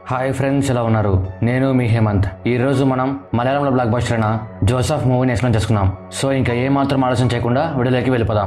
hi friends ఎలా ఉన్నారు నేను మీ హేమంత్ ఈరోజు మనం మలయాళంలో బ్లాక్ బస్టర్ అయిన జోసఫ్ మూవీని ఎక్స్ప్లెయిన్ చేసుకున్నాం సో ఇంకా ఏ మాత్రం ఆలోచన చేయకుండా వీడియోలోకి వెళ్ళిపోదాం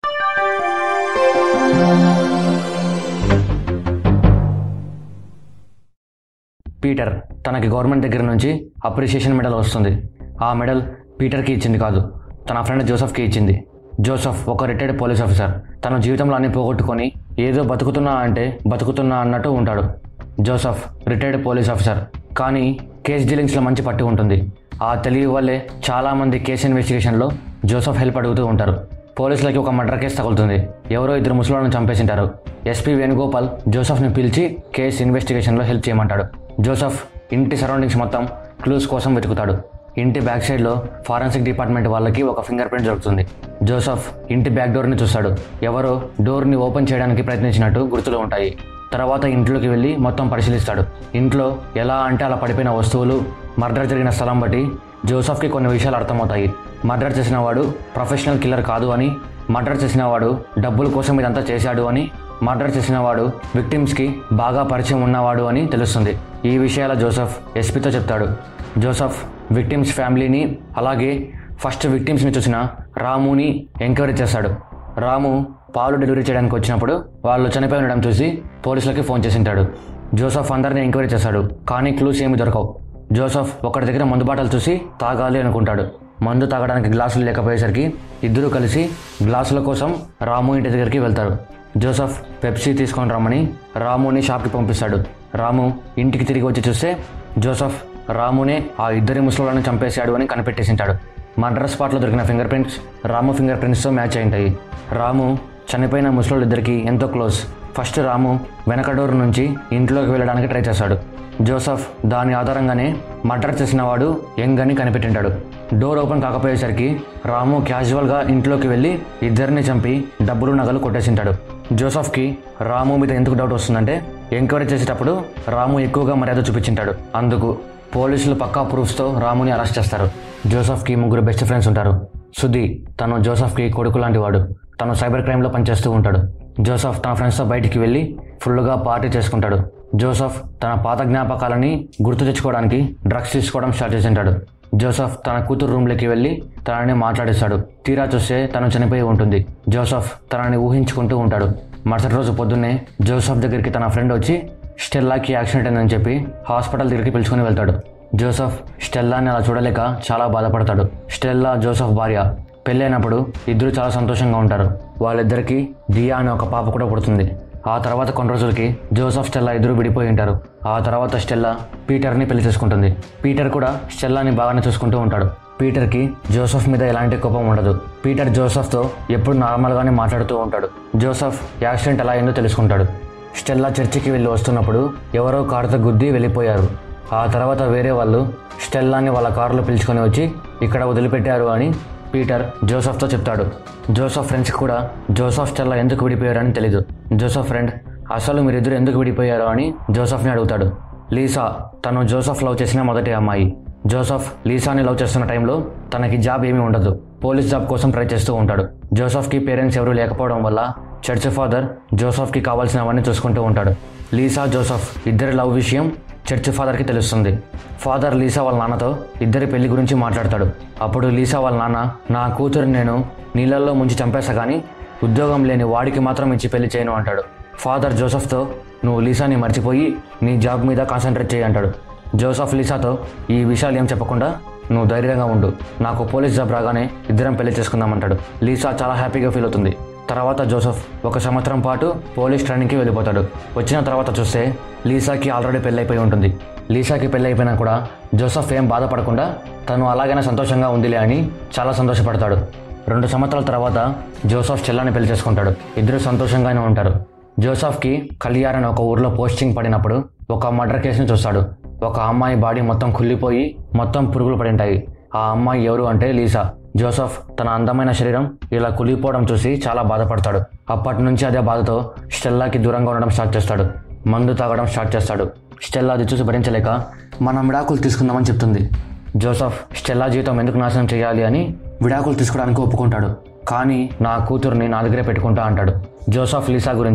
పీటర్ తనకి గవర్నమెంట్ దగ్గర నుంచి అప్రిషియేషన్ మెడల్ వస్తుంది ఆ మెడల్ పీటర్కి ఇచ్చింది కాదు తన ఫ్రెండ్ జోసఫ్కి ఇచ్చింది జోసఫ్ ఒక రిటైర్డ్ పోలీస్ ఆఫీసర్ తన జీవితంలో అన్ని పోగొట్టుకొని ఏదో బతుకుతున్నా అంటే బతుకుతున్నా అన్నట్టు ఉంటాడు జోసఫ్ రిటైర్డ్ పోలీస్ ఆఫీసర్ కానీ కేస్ డీలింగ్స్లో మంచి పట్టు ఉంటుంది ఆ తెలివి వల్లే చాలామంది కేసు ఇన్వెస్టిగేషన్లో జోసఫ్ హెల్ప్ అడుగుతూ ఉంటారు పోలీసులకి ఒక మర్డర్ కేసు తగులుతుంది ఎవరో ఇద్దరు ముసలాలను చంపేసింటారు ఎస్పీ వేణుగోపాల్ జోసఫ్ని పిలిచి కేసు ఇన్వెస్టిగేషన్లో హెల్ప్ చేయమంటాడు జోసఫ్ ఇంటి సరౌండింగ్స్ మొత్తం క్లూస్ కోసం వెతుకుతాడు ఇంటి బ్యాక్ సైడ్లో ఫారెన్సిక్ డిపార్ట్మెంట్ వాళ్ళకి ఒక ఫింగర్ ప్రింట్ దొరుకుతుంది జోసఫ్ ఇంటి బ్యాక్ డోర్ని చూస్తాడు ఎవరో డోర్ని ఓపెన్ చేయడానికి ప్రయత్నించినట్టు గుర్తులు ఉంటాయి తర్వాత ఇంట్లోకి వెళ్ళి మొత్తం పరిశీలిస్తాడు ఇంట్లో ఎలా అంటే అలా పడిపోయిన వస్తువులు మర్డర్ జరిగిన స్థలం బట్టి జోసఫ్కి కొన్ని విషయాలు అర్థమవుతాయి మర్డర్ చేసిన వాడు ప్రొఫెషనల్ కిల్లర్ కాదు అని మర్డర్ చేసిన వాడు డబ్బుల కోసం ఇదంతా చేశాడు అని మర్డర్ చేసిన వాడు విక్టిమ్స్కి బాగా పరిచయం ఉన్నవాడు అని తెలుస్తుంది ఈ విషయాల జోసఫ్ ఎస్పీతో చెప్తాడు జోసఫ్ విక్టిమ్స్ ఫ్యామిలీని అలాగే ఫస్ట్ విక్టిమ్స్ని చూసిన రాముని ఎంక్వైరీ చేస్తాడు రాము పాలు డెలివరీ చేయడానికి వచ్చినప్పుడు వాళ్ళు చనిపోయి ఉండడం చూసి పోలీసులకి ఫోన్ చేసింటాడు జోసఫ్ అందరిని ఎంక్వైరీ చేశాడు కానీ క్లూస్ ఏమి దొరకవు జోసఫ్ ఒకటి దగ్గర మందు బాటలు చూసి తాగాలి అనుకుంటాడు మందు తాగడానికి గ్లాసులు లేకపోయేసరికి ఇద్దరు కలిసి గ్లాసుల కోసం రాము ఇంటి దగ్గరికి వెళ్తారు జోసఫ్ పెప్సీ తీసుకొని రమ్మని రాముని షాప్కి పంపిస్తాడు రాము ఇంటికి తిరిగి వచ్చి చూస్తే జోసఫ్ రామునే ఆ ఇద్దరి ముసలోళ్ళని చంపేశాడు అని కనిపెట్టేసింటాడు మర్డర్ స్పాట్లో దొరికిన ఫింగర్ ప్రింట్స్ రాము ఫింగర్ ప్రింట్స్తో మ్యాచ్ అయి ఉంటాయి రాము చనిపోయిన ముసలోళ్ళిద్దరికి ఎంతో క్లోజ్ ఫస్ట్ రాము వెనక డోర్ నుంచి ఇంట్లోకి వెళ్ళడానికి ట్రై చేశాడు జోసఫ్ దాని ఆధారంగానే మర్డర్ చేసిన వాడు యంగ్ అని కనిపెట్టింటాడు డోర్ ఓపెన్ కాకపోయేసరికి రాము క్యాజువల్గా ఇంట్లోకి వెళ్ళి ఇద్దరిని చంపి డబ్బులు నగలు కొట్టేసింటాడు జోసఫ్కి రాము మీద ఎందుకు డౌట్ వస్తుందంటే ఎంక్వైరీ చేసేటప్పుడు రాము ఎక్కువగా మర్యాద చూపించింటాడు అందుకు పోలీసులు పక్కా ప్రూఫ్స్తో రాముని అరెస్ట్ చేస్తారు జోసఫ్కి ముగ్గురు బెస్ట్ ఫ్రెండ్స్ ఉంటారు సుధి తను జోసఫ్కి కొడుకు లాంటి వాడు తను సైబర్ క్రైమ్లో పనిచేస్తూ ఉంటాడు జోసఫ్ తన ఫ్రెండ్స్తో బయటికి వెళ్ళి ఫుల్గా పార్టీ చేసుకుంటాడు జోసఫ్ తన పాత జ్ఞాపకాలని గుర్తు తెచ్చుకోవడానికి డ్రగ్స్ తీసుకోవడం స్టార్ట్ చేసింటాడు జోసఫ్ తన కూతురు రూమ్లోకి వెళ్ళి తనని మాట్లాడిస్తాడు తీరా చూస్తే తను చనిపోయి ఉంటుంది జోసఫ్ తనని ఊహించుకుంటూ ఉంటాడు మరుసటి రోజు పొద్దున్నే జోసఫ్ దగ్గరికి తన ఫ్రెండ్ వచ్చి స్టెల్లాకి యాక్సిడెంట్ అయిందని చెప్పి హాస్పిటల్ దగ్గరికి పిలుచుకొని వెళ్తాడు జోసఫ్ స్టెల్లాని అలా చూడలేక చాలా బాధపడతాడు స్టెల్లా జోసఫ్ భార్య పెళ్ళైనప్పుడు ఇద్దరు చాలా సంతోషంగా ఉంటారు వాళ్ళిద్దరికి దియా అనే ఒక పాప కూడా పుడుతుంది ఆ తర్వాత కొన్ని రోజులకి జోసఫ్ స్టెల్లా ఇద్దరు విడిపోయి ఉంటారు ఆ తర్వాత స్టెల్లా పీటర్ని పెళ్లి చేసుకుంటుంది పీటర్ కూడా స్టెల్లాని బాగానే చూసుకుంటూ ఉంటాడు పీటర్కి జోసఫ్ మీద ఎలాంటి కోపం ఉండదు పీటర్ జోసఫ్తో ఎప్పుడు నార్మల్గానే మాట్లాడుతూ ఉంటాడు జోసఫ్ యాక్సిడెంట్ ఎలా అయిందో తెలుసుకుంటాడు స్టెల్లా చర్చికి వెళ్ళి వస్తున్నప్పుడు ఎవరో కారుతో గుద్ది వెళ్ళిపోయారు ఆ తర్వాత వేరే వాళ్ళు స్టెల్లాని వాళ్ళ కారులో పిలుచుకొని వచ్చి ఇక్కడ వదిలిపెట్టారు అని పీటర్ జోసఫ్తో చెప్తాడు జోసఫ్ ఫ్రెండ్స్కి కూడా జోసఫ్ స్టెల్లా ఎందుకు విడిపోయారని తెలీదు జోసఫ్ ఫ్రెండ్ అసలు మీరిద్దరు ఎందుకు విడిపోయారు అని జోసఫ్ని అడుగుతాడు లీసా తను జోసఫ్ లవ్ చేసిన మొదటి అమ్మాయి జోసఫ్ లీసాని లవ్ చేస్తున్న టైంలో తనకి జాబ్ ఏమీ ఉండదు పోలీస్ జాబ్ కోసం ట్రై చేస్తూ ఉంటాడు జోసఫ్కి పేరెంట్స్ ఎవరూ లేకపోవడం వల్ల చర్చ్ ఫాదర్ జోసఫ్కి కావాల్సినవన్నీ చూసుకుంటూ ఉంటాడు లీసా జోసఫ్ ఇద్దరి లవ్ విషయం చర్చ్ ఫాదర్కి తెలుస్తుంది ఫాదర్ లీసా వాళ్ళ నాన్నతో ఇద్దరి పెళ్లి గురించి మాట్లాడతాడు అప్పుడు లీసా వాళ్ళ నాన్న నా కూతురు నేను నీళ్ళల్లో ముంచి చంపేస్తా కానీ ఉద్యోగం లేని వాడికి మాత్రం ఇచ్చి పెళ్లి చేయను అంటాడు ఫాదర్ జోసఫ్తో నువ్వు లీసాని మర్చిపోయి నీ జాబ్ మీద కాన్సన్ట్రేట్ చేయి అంటాడు జోసఫ్ లీసాతో ఈ విషయాలు ఏం చెప్పకుండా నువ్వు ధైర్యంగా ఉండు నాకు పోలీస్ జాబ్ రాగానే ఇద్దరం పెళ్లి చేసుకుందామంటాడు లీసా చాలా హ్యాపీగా ఫీల్ అవుతుంది తర్వాత జోసఫ్ ఒక సంవత్సరం పాటు పోలీస్ ట్రైనింగ్కి వెళ్ళిపోతాడు వచ్చిన తర్వాత చూస్తే లీసాకి ఆల్రెడీ పెళ్ళైపోయి ఉంటుంది లీసాకి పెళ్ళైపోయినా కూడా జోసఫ్ ఏం బాధపడకుండా తను అలాగైనా సంతోషంగా ఉందిలే అని చాలా సంతోషపడతాడు రెండు సంవత్సరాల తర్వాత జోసఫ్ చెల్లాని పెళ్లి చేసుకుంటాడు ఇద్దరు సంతోషంగానే ఉంటారు జోసఫ్కి కలియార్ అనే ఒక ఊర్లో పోస్టింగ్ పడినప్పుడు ఒక మర్డర్ కేసుని చూస్తాడు ఒక అమ్మాయి బాడీ మొత్తం కుళ్ళిపోయి మొత్తం పురుగులు పడి ఉంటాయి ఆ అమ్మాయి ఎవరు అంటే లీసా జోసఫ్ తన అందమైన శరీరం ఇలా కులిపోవడం చూసి చాలా బాధపడతాడు అప్పటి నుంచి అదే బాధతో స్టెల్లాకి దూరంగా ఉండడం స్టార్ట్ చేస్తాడు మందు తాగడం స్టార్ట్ చేస్తాడు స్టెల్లా అది చూసి భరించలేక మనం విడాకులు తీసుకుందామని చెప్తుంది జోసఫ్ స్టెల్లా జీవితం ఎందుకు నాశనం చేయాలి అని విడాకులు తీసుకోవడానికి ఒప్పుకుంటాడు కానీ నా కూతుర్ని నా దగ్గరే పెట్టుకుంటా అంటాడు జోసఫ్ లీసా గురించి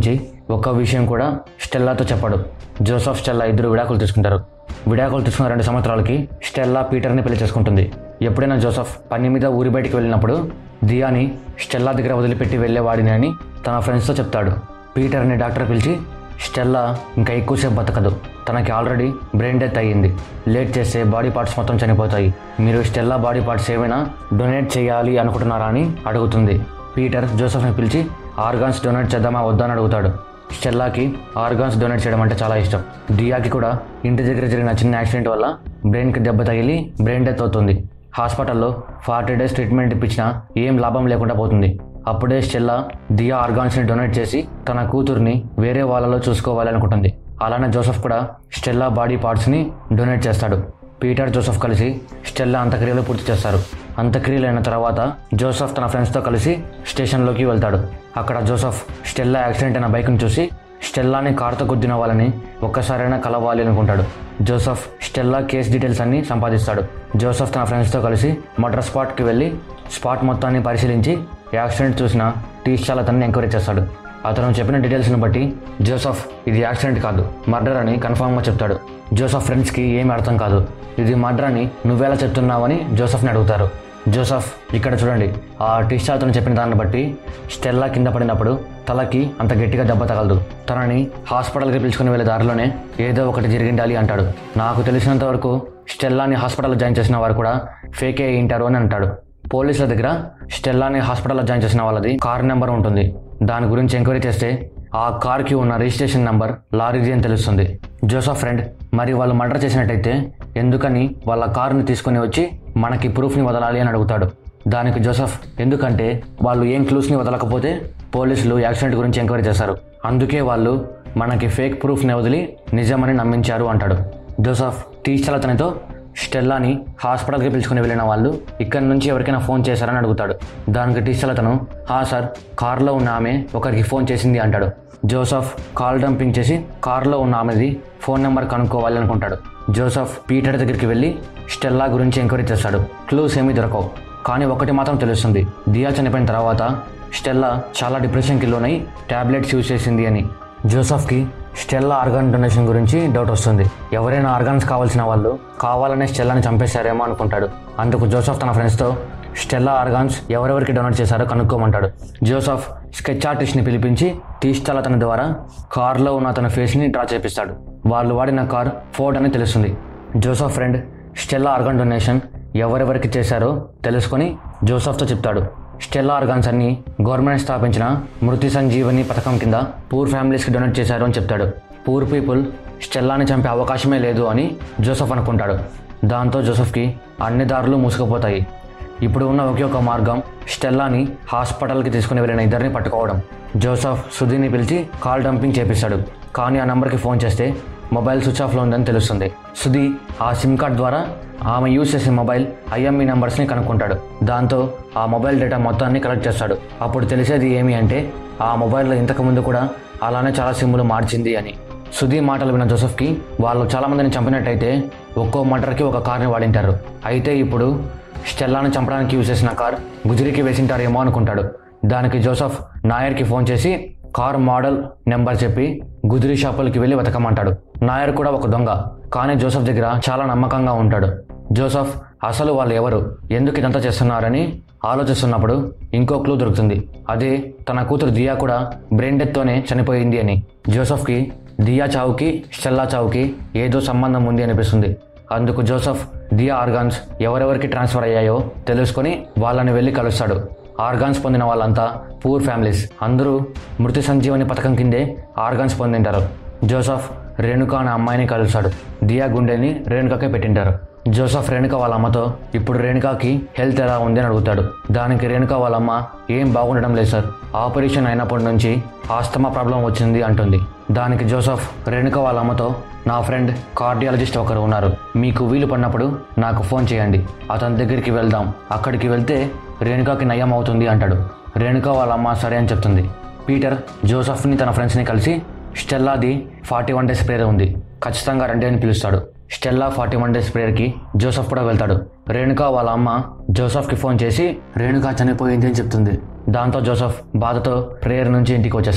ఒక్క విషయం కూడా స్టెల్లాతో చెప్పడు జోసఫ్ స్టెల్లా ఇద్దరు విడాకులు తీసుకుంటారు విడాకులు తీసుకున్న రెండు సంవత్సరాలకి స్టెల్లా పీటర్ని పెళ్లి చేసుకుంటుంది ఎప్పుడైనా జోసఫ్ పని మీద ఊరి బయటికి వెళ్ళినప్పుడు దియాని స్టెల్లా దగ్గర వదిలిపెట్టి వెళ్ళేవాడిని అని తన ఫ్రెండ్స్తో చెప్తాడు పీటర్ని డాక్టర్ పిలిచి స్టెల్లా ఇంకా ఎక్కువసేపు బతకదు తనకి ఆల్రెడీ బ్రెయిన్ డెత్ అయ్యింది లేట్ చేస్తే బాడీ పార్ట్స్ మొత్తం చనిపోతాయి మీరు స్టెల్లా బాడీ పార్ట్స్ ఏమైనా డొనేట్ చేయాలి అనుకుంటున్నారా అని అడుగుతుంది పీటర్ జోసఫ్ని పిలిచి ఆర్గాన్స్ డొనేట్ చేద్దామా వద్దా అని అడుగుతాడు స్టెల్లాకి ఆర్గాన్స్ డొనేట్ చేయడం అంటే చాలా ఇష్టం దియాకి కూడా ఇంటి దగ్గర జరిగిన చిన్న యాక్సిడెంట్ వల్ల బ్రెయిన్కి దెబ్బ తగిలి బ్రెయిన్ డెత్ అవుతుంది హాస్పిటల్లో ఫార్టీ డేస్ ట్రీట్మెంట్ ఇప్పించినా ఏం లాభం లేకుండా పోతుంది అప్పుడే స్టెల్లా దియా ఆర్గాన్స్ని డొనేట్ చేసి తన కూతుర్ని వేరే వాళ్ళలో చూసుకోవాలనుకుంటుంది అలానే జోసఫ్ కూడా స్టెల్లా బాడీ పార్ట్స్ని డొనేట్ చేస్తాడు పీటర్ జోసఫ్ కలిసి స్టెల్లా అంత్యక్రియలు పూర్తి చేస్తారు అంత్యక్రియలు అయిన తర్వాత జోసఫ్ తన ఫ్రెండ్స్తో కలిసి స్టేషన్లోకి వెళ్తాడు అక్కడ జోసఫ్ స్టెల్లా యాక్సిడెంట్ అయిన బైక్ని చూసి స్టెల్లాని కారుతో గుద్దిన వాళ్ళని ఒక్కసారైనా కలవాలి అనుకుంటాడు జోసఫ్ స్టెల్లా కేస్ డీటెయిల్స్ అన్ని సంపాదిస్తాడు జోసఫ్ తన ఫ్రెండ్స్తో కలిసి మర్డర్ స్పాట్కి వెళ్ళి స్పాట్ మొత్తాన్ని పరిశీలించి యాక్సిడెంట్ చూసిన టీషాల్ అతన్ని ఎంక్వైరీ చేస్తాడు అతను చెప్పిన డీటెయిల్స్ని బట్టి జోసఫ్ ఇది యాక్సిడెంట్ కాదు మర్డర్ అని కన్ఫామ్గా చెప్తాడు జోసఫ్ ఫ్రెండ్స్కి ఏమీ అర్థం కాదు ఇది మర్డర్ అని నువ్వెలా చెప్తున్నావని జోసఫ్ని అడుగుతారు జోసఫ్ ఇక్కడ చూడండి ఆ టీచర్ అతను చెప్పిన దాన్ని బట్టి స్టెల్లా కింద పడినప్పుడు తలకి అంత గట్టిగా దెబ్బ తగలదు తనని హాస్పిటల్కి పిలుచుకుని వెళ్ళే దారిలోనే ఏదో ఒకటి జరిగిండాలి అంటాడు నాకు తెలిసినంత వరకు స్టెల్లాని హాస్పిటల్లో జాయిన్ చేసిన వారు కూడా ఫేక్ అయి ఉంటారు అని అంటాడు పోలీసుల దగ్గర స్టెల్లాని హాస్పిటల్లో జాయిన్ చేసిన వాళ్ళది కార్ నెంబర్ ఉంటుంది దాని గురించి ఎంక్వైరీ చేస్తే ఆ కార్కి ఉన్న రిజిస్ట్రేషన్ నెంబర్ లారీది అని తెలుస్తుంది జోసఫ్ ఫ్రెండ్ మరి వాళ్ళు మర్డర్ చేసినట్టయితే ఎందుకని వాళ్ళ కారుని తీసుకొని వచ్చి మనకి ప్రూఫ్ని వదలాలి అని అడుగుతాడు దానికి జోసఫ్ ఎందుకంటే వాళ్ళు ఏం క్లూస్ని వదలకపోతే పోలీసులు యాక్సిడెంట్ గురించి ఎంక్వైరీ చేస్తారు అందుకే వాళ్ళు మనకి ఫేక్ ప్రూఫ్ని వదిలి నిజమని నమ్మించారు అంటాడు జోసఫ్ టీచర్ అతనితో స్టెల్లాని హాస్పిటల్కి పిలుచుకుని వెళ్ళిన వాళ్ళు ఇక్కడి నుంచి ఎవరికైనా ఫోన్ చేశారని అడుగుతాడు దానికి టీచర్ అతను హా సార్ కార్లో ఉన్న ఆమె ఒకరికి ఫోన్ చేసింది అంటాడు జోసఫ్ కాల్ డంపింగ్ చేసి కార్లో ఉన్న ఆమెది ఫోన్ నెంబర్ కనుక్కోవాలి అనుకుంటాడు జోసఫ్ పీటర్ దగ్గరికి వెళ్ళి స్టెల్లా గురించి ఎంక్వైరీ చేస్తాడు క్లూస్ ఏమీ దొరకవు కానీ ఒకటి మాత్రం తెలుస్తుంది దియా చనిపోయిన తర్వాత స్టెల్లా చాలా డిప్రెషన్కి లోనై ట్యాబ్లెట్స్ యూజ్ చేసింది అని జోసఫ్కి స్టెల్లా ఆర్గాన్ డొనేషన్ గురించి డౌట్ వస్తుంది ఎవరైనా ఆర్గాన్స్ కావాల్సిన వాళ్ళు కావాలనే స్టెల్లాని చంపేశారేమో అనుకుంటాడు అందుకు జోసఫ్ తన ఫ్రెండ్స్తో స్టెల్లా ఆర్గాన్స్ ఎవరెవరికి డొనేట్ చేశారో కనుక్కోమంటాడు జోసఫ్ స్కెచ్ ఆర్టిస్ట్ని పిలిపించి తీస్టాల్ అతని ద్వారా కార్లో ఉన్న అతని ఫేస్ని డ్రా చేపిస్తాడు వాళ్ళు వాడిన కార్ ఫోర్డ్ అని తెలుస్తుంది Joseph friend Stella organ donation ఎవరెవరికి చేశారో తెలుసుకొని జోసఫ్తో చెప్తాడు స్టెల్లా ఆర్గాన్స్ అన్ని గవర్నమెంట్ స్థాపించిన మృతి సంజీవని పథకం కింద పూర్ ఫ్యామిలీస్కి డొనేట్ చేశారు అని చెప్తాడు పూర్ పీపుల్ స్టెల్లాని చంపే అవకాశమే లేదు అని జోసఫ్ అనుకుంటాడు దాంతో జోసఫ్కి అన్ని దారులు మూసుకుపోతాయి ఇప్పుడు ఉన్న ఒకే ఒక మార్గం స్టెల్లాని హాస్పిటల్కి తీసుకుని వెళ్ళిన ఇద్దరిని పట్టుకోవడం జోసఫ్ సుధీని పిలిచి కాల్ డంపింగ్ చేపిస్తాడు కానీ ఆ నంబర్కి ఫోన్ చేస్తే మొబైల్ స్విచ్ ఆఫ్లో ఉందని తెలుస్తుంది సుధీ ఆ సిమ్ కార్డ్ ద్వారా ఆమె యూజ్ చేసే మొబైల్ ఐఎంఈ నెంబర్స్ని కనుక్కుంటాడు దాంతో ఆ మొబైల్ డేటా మొత్తాన్ని కలెక్ట్ చేస్తాడు అప్పుడు తెలిసేది ఏమి అంటే ఆ మొబైల్లో ఇంతకుముందు కూడా అలానే చాలా సిమ్ములు మార్చింది అని సుధీ మాటలు విన్న జోసఫ్కి వాళ్ళు చాలామందిని చంపినట్టయితే ఒక్కో మర్డర్కి ఒక కార్ని వాడింటారు అయితే ఇప్పుడు స్టెల్లాని చంపడానికి యూజ్ చేసిన కార్ గుజరికి వేసింటారేమో అనుకుంటాడు దానికి జోసఫ్ నాయర్కి ఫోన్ చేసి కార్ మోడల్ నెంబర్ చెప్పి గుదిరి షాపులకి వెళ్ళి వెతకమంటాడు నాయర్ కూడా ఒక దొంగ కానీ జోసఫ్ దగ్గర చాలా నమ్మకంగా ఉంటాడు జోసఫ్ అసలు వాళ్ళు ఎవరు ఎందుకు ఇదంతా చేస్తున్నారని ఆలోచిస్తున్నప్పుడు ఇంకో క్లూ దొరుకుతుంది అదే తన కూతురు దియా కూడా బ్రెయిన్ డెత్తోనే చనిపోయింది అని జోసఫ్కి దియా చావుకి స్టెల్లా చావుకి ఏదో సంబంధం ఉంది అనిపిస్తుంది అందుకు జోసఫ్ దియా ఆర్గాన్స్ ఎవరెవరికి ట్రాన్స్ఫర్ అయ్యాయో తెలుసుకొని వాళ్ళని వెళ్ళి కలుస్తాడు ఆర్గాన్స్ పొందిన వాళ్ళంతా పూర్ ఫ్యామిలీస్ అందరూ మృతి సంజీవని పథకం కిందే ఆర్గాన్స్ పొందింటారు జోసఫ్ రేణుక అనే అమ్మాయిని కలుస్తాడు దియా గుండెని రేణుకకే పెట్టింటారు జోసఫ్ రేణుక వాళ్ళ అమ్మతో ఇప్పుడు రేణుకాకి హెల్త్ ఎలా ఉంది అని అడుగుతాడు దానికి రేణుక వాళ్ళ అమ్మ ఏం బాగుండడం లేదు సార్ ఆపరేషన్ అయినప్పటి నుంచి ఆస్తమా ప్రాబ్లం వచ్చింది అంటుంది దానికి జోసఫ్ రేణుక వాళ్ళ అమ్మతో నా ఫ్రెండ్ కార్డియాలజిస్ట్ ఒకరు ఉన్నారు మీకు వీలు పడినప్పుడు నాకు ఫోన్ చేయండి అతని దగ్గరికి వెళ్దాం అక్కడికి వెళ్తే రేణుకాకి నయం అవుతుంది అంటాడు రేణుక వాళ్ళ అమ్మ సరే అని చెప్తుంది పీటర్ జోసఫ్ని తన ఫ్రెండ్స్ని కలిసి స్టెల్లాది ఫార్టీ వన్ డేస్ ప్రేయర్ ఉంది ఖచ్చితంగా రండి అని పిలుస్తాడు స్టెల్లా ఫార్టీ వన్ డేస్ ప్రేయర్కి జోసఫ్ కూడా వెళ్తాడు రేణుక వాళ్ళ అమ్మ జోసఫ్కి ఫోన్ చేసి రేణుక చనిపోయింది అని చెప్తుంది దాంతో జోసఫ్ బాధతో ప్రేయర్ నుంచి ఇంటికి వచ్చేస్తాడు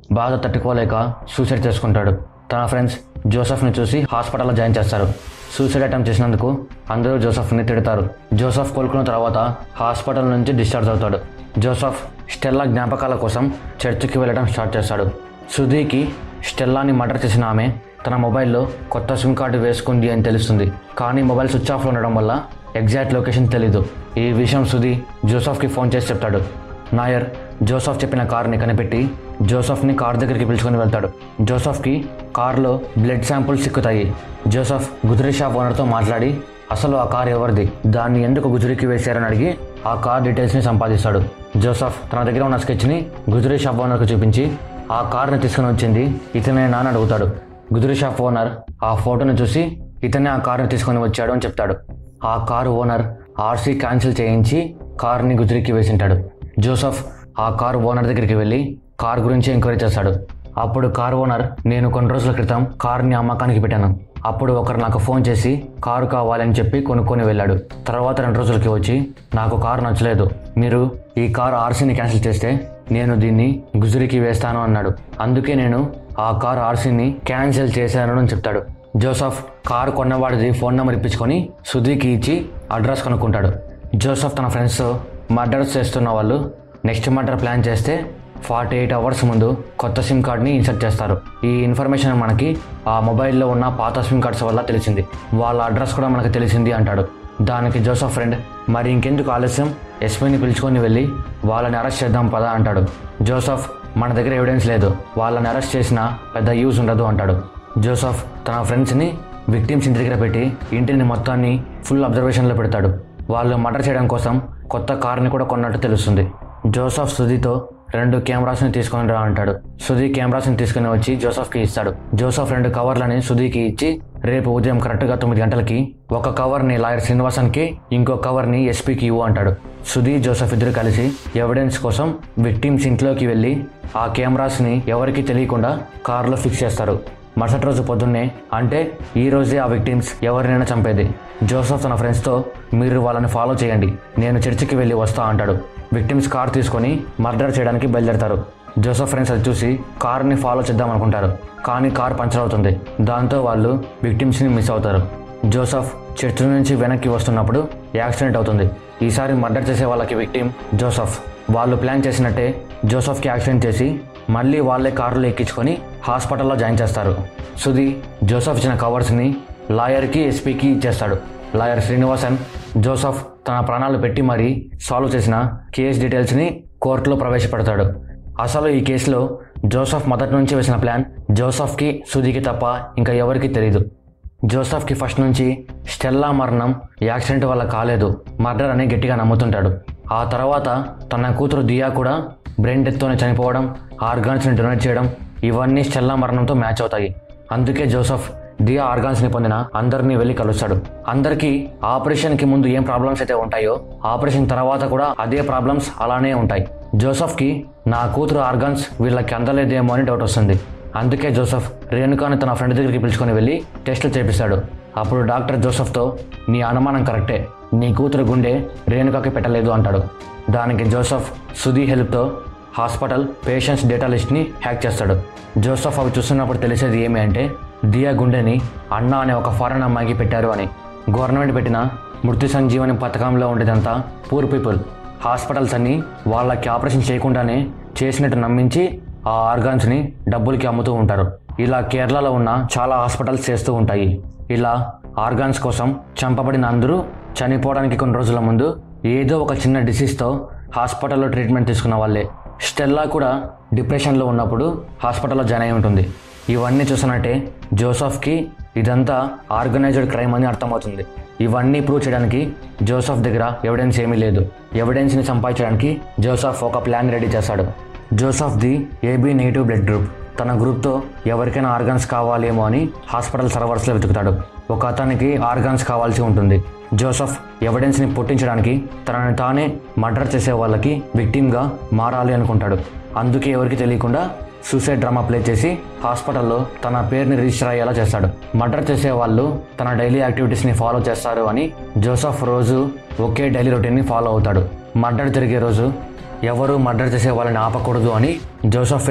బాధ తట్టుకోలేక సూసైడ్ చేసుకుంటాడు తన ఫ్రెండ్స్ జోసఫ్ని చూసి హాస్పిటల్లో జాయిన్ చేస్తారు సూసైడ్ అటెంప్ట్ చేసినందుకు అందరూ జోసఫ్ని తిడతారు జోసఫ్ కోలుకున్న తర్వాత హాస్పిటల్ నుంచి డిశ్చార్జ్ అవుతాడు జోసఫ్ స్టెల్లా జ్ఞాపకాల కోసం చర్చికి వెళ్ళడం స్టార్ట్ చేస్తాడు సుధీకి స్టెల్లాని మర్డర్ చేసిన ఆమె తన మొబైల్లో కొత్త సిమ్ కార్డు వేసుకుంది అని తెలుస్తుంది కానీ మొబైల్ స్విచ్ ఆఫ్లో ఉండడం వల్ల ఎగ్జాక్ట్ లొకేషన్ తెలీదు ఈ విషయం సుధీ జోసఫ్కి ఫోన్ చేసి చెప్తాడు నాయర్ జోసఫ్ చెప్పిన కార్ని కనిపెట్టి జోసఫ్ని కార్ దగ్గరికి పిలుచుకొని వెళ్తాడు జోసఫ్కి కార్లో బ్లడ్ శాంపుల్స్ సిక్కుతాయి జోసఫ్ గుజరీ షాప్ ఓనర్తో మాట్లాడి అసలు ఆ కార్ ఎవరిది దాన్ని ఎందుకు గుజరీకి వేశారని అడిగి ఆ కార్ డీటెయిల్స్ని సంపాదిస్తాడు జోసఫ్ తన దగ్గర ఉన్న స్కెచ్ని గుజరీ షాప్ ఓనర్కు చూపించి ఆ కార్ని తీసుకుని వచ్చింది ఇతనే నాన్న అడుగుతాడు గుజరీ షాప్ ఓనర్ ఆ ఫోటోని చూసి ఇతనే ఆ కార్ని తీసుకొని వచ్చాడు అని చెప్తాడు ఆ కారు ఓనర్ ఆర్సీ క్యాన్సిల్ చేయించి కార్ని గుజరీకి వేసింటాడు జోసఫ్ ఆ కారు ఓనర్ దగ్గరికి వెళ్ళి కార్ గురించి ఎంక్వైరీ చేస్తాడు అప్పుడు కార్ ఓనర్ నేను కొన్ని రోజుల క్రితం కార్ని అమ్మకానికి పెట్టాను అప్పుడు ఒకరు నాకు ఫోన్ చేసి కారు కావాలని చెప్పి కొనుక్కొని వెళ్ళాడు తర్వాత రెండు రోజులకి వచ్చి నాకు కారు నచ్చలేదు మీరు ఈ కారు ఆర్సీని క్యాన్సిల్ చేస్తే నేను దీన్ని గుజరీకి వేస్తాను అన్నాడు అందుకే నేను ఆ కారు ఆర్సీని క్యాన్సిల్ చేశాను అని చెప్తాడు జోసఫ్ కారు కొన్నవాడిది ఫోన్ నెంబర్ ఇప్పించుకొని సుధీకి ఇచ్చి అడ్రస్ కనుక్కుంటాడు జోసఫ్ తన ఫ్రెండ్స్ మర్డర్స్ చేస్తున్న వాళ్ళు నెక్స్ట్ మర్డర్ ప్లాన్ చేస్తే ఫార్టీ ఎయిట్ అవర్స్ ముందు కొత్త సిమ్ కార్డ్ని ఇన్సర్ట్ చేస్తారు ఈ ఇన్ఫర్మేషన్ మనకి ఆ మొబైల్లో ఉన్న పాత సిమ్ కార్డ్స్ వల్ల తెలిసింది వాళ్ళ అడ్రస్ కూడా మనకు తెలిసింది అంటాడు దానికి జోసఫ్ ఫ్రెండ్ మరి ఇంకెందుకు ఆలస్యం ఎస్పీని పిలుచుకొని వెళ్ళి వాళ్ళని అరెస్ట్ చేద్దాం పదా అంటాడు జోసఫ్ మన దగ్గర ఎవిడెన్స్ లేదు వాళ్ళని అరెస్ట్ చేసినా పెద్ద యూజ్ ఉండదు అంటాడు జోసఫ్ తన ఫ్రెండ్స్ని విక్టిమ్స్ ఇంటి దగ్గర పెట్టి ఇంటిని మొత్తాన్ని ఫుల్ అబ్జర్వేషన్లో పెడతాడు వాళ్ళు మర్డర్ చేయడం కోసం కొత్త కార్ని కూడా కొన్నట్టు తెలుస్తుంది జోసఫ్ సుధీతో రెండు కెమెరాస్ని తీసుకొని రా అంటాడు సుధీ కెమెరాస్ని తీసుకుని వచ్చి జోసఫ్కి ఇస్తాడు జోసఫ్ రెండు కవర్లని సుధీకి ఇచ్చి రేపు ఉదయం కరెక్ట్గా తొమ్మిది గంటలకి ఒక కవర్ని లాయర్ శ్రీనివాసన్కి ఇంకో కవర్ని ఎస్పీకి ఇవ్వు అంటాడు సుధీ జోసఫ్ ఇద్దరు కలిసి ఎవిడెన్స్ కోసం విక్టిమ్స్ ఇంట్లోకి వెళ్ళి ఆ కెమెరాస్ని ఎవరికీ తెలియకుండా కారులో ఫిక్స్ చేస్తారు మరుసటి రోజు పొద్దున్నే అంటే ఈ రోజే ఆ విక్టిమ్స్ ఎవరినైనా చంపేది జోసఫ్ తన ఫ్రెండ్స్తో మీరు వాళ్ళని ఫాలో చేయండి నేను చర్చికి వెళ్ళి వస్తా అంటాడు విక్టిమ్స్ కార్ తీసుకొని మర్డర్ చేయడానికి బయలుదేరతారు జోసఫ్ ఫ్రెండ్స్ అది చూసి కార్ని ఫాలో చేద్దాం అనుకుంటారు కానీ కార్ పంచర్ అవుతుంది దాంతో వాళ్ళు విక్టిమ్స్ని మిస్ అవుతారు జోసఫ్ చర్చ్ నుంచి వెనక్కి వస్తున్నప్పుడు యాక్సిడెంట్ అవుతుంది ఈసారి మర్డర్ చేసే వాళ్ళకి విక్టిమ్ జోసఫ్ వాళ్ళు ప్లాన్ చేసినట్టే జోసఫ్కి యాక్సిడెంట్ చేసి మళ్ళీ వాళ్ళే కారులో ఎక్కించుకొని హాస్పిటల్లో జాయిన్ చేస్తారు సుధీ జోసఫ్ ఇచ్చిన కవర్స్ని లాయర్కి ఎస్పీకి ఇచ్చేస్తాడు లాయర్ శ్రీనివాసన్ జోసఫ్ తన ప్రాణాలు పెట్టి మరీ సాల్వ్ చేసిన కేస్ డీటెయిల్స్ని కోర్టులో ప్రవేశపెడతాడు అసలు ఈ కేసులో జోసఫ్ మొదటి నుంచి వేసిన ప్లాన్ జోసఫ్కి సుధీకి తప్ప ఇంకా ఎవరికీ తెలియదు జోసఫ్కి ఫస్ట్ నుంచి స్టెల్లా మరణం యాక్సిడెంట్ వల్ల కాలేదు మర్డర్ అని గట్టిగా నమ్ముతుంటాడు ఆ తర్వాత తన కూతురు దియా కూడా బ్రెయిన్ డెత్తోనే చనిపోవడం ఆర్గాన్స్ని డొనేట్ చేయడం ఇవన్నీ స్టెల్లా మరణంతో మ్యాచ్ అవుతాయి అందుకే జోసఫ్ దియా ఆర్గాన్స్ని పొందిన అందరినీ వెళ్ళి కలుస్తాడు అందరికీ ఆపరేషన్కి ముందు ఏం ప్రాబ్లమ్స్ అయితే ఉంటాయో ఆపరేషన్ తర్వాత కూడా అదే ప్రాబ్లమ్స్ అలానే ఉంటాయి జోసఫ్కి నా కూతురు ఆర్గాన్స్ వీళ్ళకి అందలేదేమో అని డౌట్ వస్తుంది అందుకే జోసఫ్ రేణుకాని తన ఫ్రెండ్ దగ్గరికి పిలుచుకొని వెళ్ళి టెస్టులు చేపిస్తాడు అప్పుడు డాక్టర్ జోసఫ్తో నీ అనుమానం కరెక్టే నీ కూతురు గుండె రేణుకాకి పెట్టలేదు అంటాడు దానికి జోసఫ్ సుధీ హెల్ప్తో హాస్పిటల్ పేషెంట్స్ డేటా లిస్ట్ని హ్యాక్ చేస్తాడు జోసఫ్ అవి చూస్తున్నప్పుడు తెలిసేది ఏమి అంటే దియా గుండెని అన్న అనే ఒక ఫారెన్ అమ్మాయికి పెట్టారు అని గవర్నమెంట్ పెట్టిన మృత్యు సంజీవని పథకంలో ఉండేదంతా పూర్ పీపుల్ హాస్పిటల్స్ అన్నీ వాళ్ళకి ఆపరేషన్ చేయకుండానే చేసినట్టు నమ్మించి ఆ ఆర్గాన్స్ని డబ్బులకి అమ్ముతూ ఉంటారు ఇలా కేరళలో ఉన్న చాలా హాస్పిటల్స్ చేస్తూ ఉంటాయి ఇలా ఆర్గాన్స్ కోసం చంపబడిన అందరూ చనిపోవడానికి కొన్ని రోజుల ముందు ఏదో ఒక చిన్న డిసీజ్తో హాస్పిటల్లో ట్రీట్మెంట్ తీసుకున్న వాళ్ళే స్టెల్లా కూడా డిప్రెషన్లో ఉన్నప్పుడు హాస్పిటల్లో జాయిన్ అయి ఉంటుంది ఇవన్నీ చూసినట్టే జోసఫ్కి ఇదంతా ఆర్గనైజ్డ్ క్రైమ్ అని అర్థమవుతుంది ఇవన్నీ ప్రూవ్ చేయడానికి జోసఫ్ దగ్గర ఎవిడెన్స్ ఏమీ లేదు ఎవిడెన్స్ని సంపాదించడానికి జోసఫ్ ఒక ప్లాన్ రెడీ చేశాడు జోసఫ్ ది ఏబీ నెగిటివ్ బ్లడ్ గ్రూప్ తన గ్రూప్తో ఎవరికైనా ఆర్గాన్స్ కావాలేమో అని హాస్పిటల్ సర్వర్స్లో వెతుకుతాడు ఒక అతనికి ఆర్గాన్స్ కావాల్సి ఉంటుంది జోసఫ్ ఎవిడెన్స్ని పుట్టించడానికి తనని తానే మర్డర్ చేసే వాళ్ళకి విక్టిమ్గా మారాలి అనుకుంటాడు అందుకే ఎవరికి తెలియకుండా సూసైడ్ డ్రామా ప్లే చేసి హాస్పిటల్లో తన పేరుని రిజిస్టర్ అయ్యేలా చేస్తాడు మర్డర్ చేసే వాళ్ళు తన డైలీ యాక్టివిటీస్ని ఫాలో చేస్తారు అని జోసఫ్ రోజు ఒకే డైలీ రొటీన్ని ఫాలో అవుతాడు మర్డర్ జరిగే రోజు ఎవరు మర్డర్ చేసే వాళ్ళని ఆపకూడదు అని జోసఫే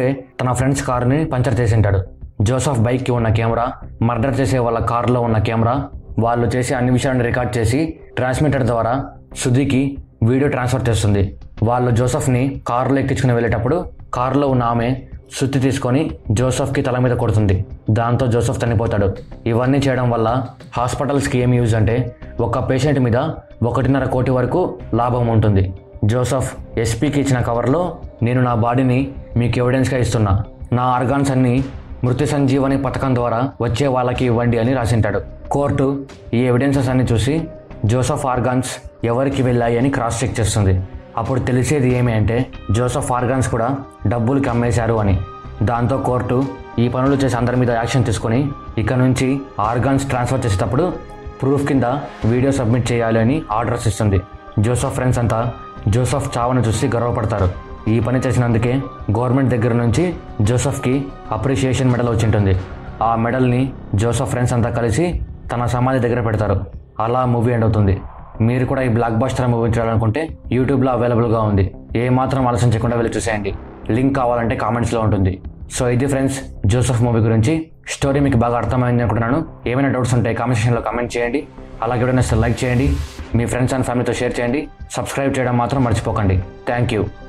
తన ఫ్రెండ్స్ కారుని పంచర్ చేసి ఉంటాడు జోసఫ్ బైక్కి ఉన్న కెమెరా మర్డర్ చేసే వాళ్ళ కారులో ఉన్న కెమెరా వాళ్ళు చేసే అన్ని విషయాలను రికార్డ్ చేసి ట్రాన్స్మిటర్ ద్వారా సుధీకి వీడియో ట్రాన్స్ఫర్ చేస్తుంది వాళ్ళు జోసఫ్ని కారులో ఎక్కించుకుని వెళ్ళేటప్పుడు కారులో ఉన్న ఆమె సుత్తి తీసుకొని జోసఫ్కి తల మీద కొడుతుంది దాంతో జోసఫ్ చనిపోతాడు ఇవన్నీ చేయడం వల్ల హాస్పిటల్స్కి ఏం యూజ్ అంటే ఒక పేషెంట్ మీద ఒకటిన్నర కోటి వరకు లాభం ఉంటుంది జోసఫ్ ఎస్పీకి ఇచ్చిన కవర్లో నేను నా బాడీని మీకు ఎవిడెన్స్గా ఇస్తున్నా నా ఆర్గాన్స్ అన్నీ మృతి సంజీవని పథకం ద్వారా వచ్చే వాళ్ళకి ఇవ్వండి అని రాసింటాడు కోర్టు ఈ ఎవిడెన్సెస్ అన్ని చూసి జోసఫ్ ఆర్గాన్స్ ఎవరికి వెళ్ళాయి అని క్రాస్ చెక్ చేస్తుంది అప్పుడు తెలిసేది ఏమి అంటే జోసఫ్ ఆర్గాన్స్ కూడా డబ్బులకి అమ్మేశారు అని దాంతో కోర్టు ఈ పనులు చేసే అందరి మీద యాక్షన్ తీసుకొని ఇక నుంచి ఆర్గాన్స్ ట్రాన్స్ఫర్ చేసేటప్పుడు ప్రూఫ్ కింద వీడియో సబ్మిట్ చేయాలి అని ఆర్డర్స్ ఇస్తుంది జోసఫ్ ఫ్రెండ్స్ అంతా జోసఫ్ చావును చూసి గర్వపడతారు ఈ పని చేసినందుకే గవర్నమెంట్ దగ్గర నుంచి జోసఫ్కి అప్రిషియేషన్ మెడల్ వచ్చింటుంది ఆ మెడల్ని జోసఫ్ ఫ్రెండ్స్ అంతా కలిసి తన సమాధి దగ్గర పెడతారు అలా మూవీ ఎండ్ అవుతుంది మీరు కూడా ఈ బ్లాక్ బాస్టర్ మూవీ చూడాలనుకుంటే యూట్యూబ్లో అవైలబుల్గా ఉంది ఏ మాత్రం ఆలస్యం చేయకుండా వెళ్ళి చూసేయండి లింక్ కావాలంటే కామెంట్స్లో ఉంటుంది సో ఇది ఫ్రెండ్స్ జోసఫ్ మూవీ గురించి స్టోరీ మీకు బాగా అర్థమైంది అనుకుంటున్నాను ఏమైనా డౌట్స్ ఉంటే కామెంట్ సెక్షన్లో కామెంట్ చేయండి అలాగే ఎవరైనా లైక్ చేయండి మీ ఫ్రెండ్స్ అండ్ ఫ్యామిలీతో షేర్ చేయండి సబ్స్క్రైబ్ చేయడం మాత్రం మర్చిపోకండి థ్యాంక్ యూ